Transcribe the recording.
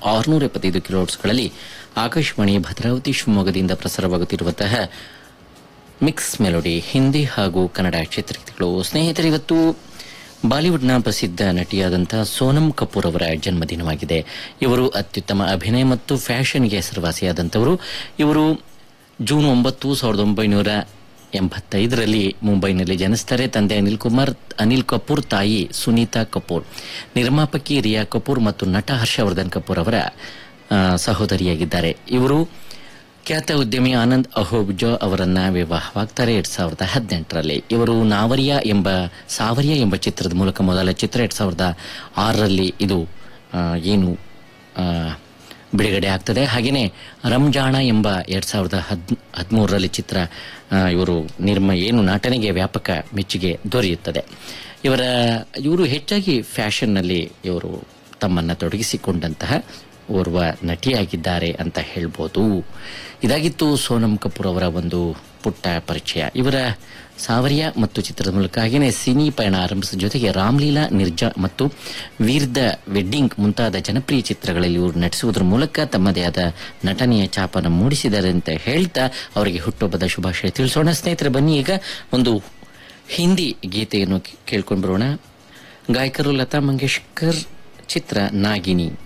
ಆರುನೂರ ಎಪ್ಪತ್ತೈದು ಕಿಲೋಟ್ಸ್ಗಳಲ್ಲಿ ಆಕಾಶವಾಣಿ ಭದ್ರಾವತಿ ಶಿವಮೊಗ್ಗದಿಂದ ಪ್ರಸಾರವಾಗುತ್ತಿರುವಂತಹ ಮಿಕ್ಸ್ ಮೆಲೋಡಿ ಹಿಂದಿ ಹಾಗೂ ಕನ್ನಡ ಚಿತ್ರಗೀತೆಗಳು ಸ್ನೇಹಿತರೆ ಇವತ್ತು ಬಾಲಿವುಡ್ನ ಪ್ರಸಿದ್ಧ ನಟಿಯಾದಂತಹ ಸೋನಂ ಕಪೂರ್ ಅವರ ಜನ್ಮದಿನವಾಗಿದೆ ಇವರು ಅತ್ಯುತ್ತಮ ಅಭಿನಯ ಮತ್ತು ಫ್ಯಾಷನ್ಗೆ ಹೆಸರುವಾಸಿಯಾದಂಥವರು ಇವರು ಜೂನ್ ಒಂಬತ್ತು ಸಾವಿರದ ಒಂಬೈನೂರ ಎಂಬತ್ತೈದರಲ್ಲಿ ಮುಂಬೈನಲ್ಲಿ ಜನಿಸ್ತಾರೆ ತಂದೆ ಅನಿಲ್ ಕುಮಾರ್ ಅನಿಲ್ ಕಪೂರ್ ತಾಯಿ ಸುನೀತಾ ಕಪೂರ್ ನಿರ್ಮಾಪಕಿ ರಿಯಾ ಕಪೂರ್ ಮತ್ತು ನಟ ಹರ್ಷವರ್ಧನ್ ಕಪೂರ್ ಅವರ ಆ, ಸಹೋದರಿಯಾಗಿದ್ದಾರೆ ಇವರು ಖ್ಯಾತ ಉದ್ಯಮಿ ಆನಂದ್ ಅಹೋಬ್ಜೋ ಅವರನ್ನ ವಿವಾಹವಾಗ್ತಾರೆ ಎರಡ್ ಸಾವಿರದ ಹದಿನೆಂಟರಲ್ಲಿ ಇವರು ನಾವರಿಯ ಎಂಬ ಸಾವರಿಯ ಎಂಬ ಚಿತ್ರದ ಮೂಲಕ ಮೊದಲ ಚಿತ್ರ ಎರಡ್ ಸಾವಿರದ ಆರರಲ್ಲಿ ಇದು ಆ, ಏನು ಆ, ಬಿಡುಗಡೆ ಆಗ್ತದೆ ಹಾಗೆಯೇ ರಂಜಾಣ ಎಂಬ ಎರಡ್ ಸಾವಿರದ ಹದ್ ಹದಿಮೂರರಲ್ಲಿ ಚಿತ್ರ ಆ, ಇವರು ನಿರ್ಮ ಏನು ನಟನೆಗೆ ವ್ಯಾಪಕ ಮೆಚ್ಚುಗೆ ದೊರೆಯುತ್ತದೆ ಇವರ ಇವರು ಹೆಚ್ಚಾಗಿ ಫ್ಯಾಷನ್ನಲ್ಲಿ ಇವರು ತಮ್ಮನ್ನು ತೊಡಗಿಸಿಕೊಂಡಂತಹ ಓರ್ವ ನಟಿಯಾಗಿದ್ದಾರೆ ಅಂತ ಹೇಳ್ಬೋದು ಇದಾಗಿತ್ತು ಸೋನಂ ಕಪೂರ್ ಅವರ ಒಂದು ಪುಟ್ಟ ಪರಿಚಯ ಇವರ ಸಾವರಿಯ ಮತ್ತು ಚಿತ್ರದ ಮೂಲಕ ಹಾಗೆಯೇ ಸಿನಿ ಪಯಣ ಆರಂಭಿಸಿದ ಜೊತೆಗೆ ರಾಮ್ಲೀಲಾ ನಿರ್ಜಾ ಮತ್ತು ವೀರ್ ದ ವೆಡ್ಡಿಂಗ್ ಮುಂತಾದ ಜನಪ್ರಿಯ ಚಿತ್ರಗಳಲ್ಲಿ ಇವರು ನಟಿಸುವುದರ ಮೂಲಕ ತಮ್ಮದೇ ಆದ ನಟನೆಯ ಛಾಪನ್ನು ಮೂಡಿಸಿದ್ದಾರೆ ಅಂತ ಹೇಳ್ತಾ ಅವರಿಗೆ ಹುಟ್ಟುಹಬ್ಬದ ಶುಭಾಶಯ ತಿಳಿಸೋಣ ಸ್ನೇಹಿತರೆ ಬನ್ನಿ ಈಗ ಒಂದು ಹಿಂದಿ ಗೀತೆಯನ್ನು ಕೇಳ್ಕೊಂಡು ಬರೋಣ ಗಾಯಕರು ಲತಾ ಮಂಗೇಶ್ಕರ್ ಚಿತ್ರ ನಾಗಿನಿ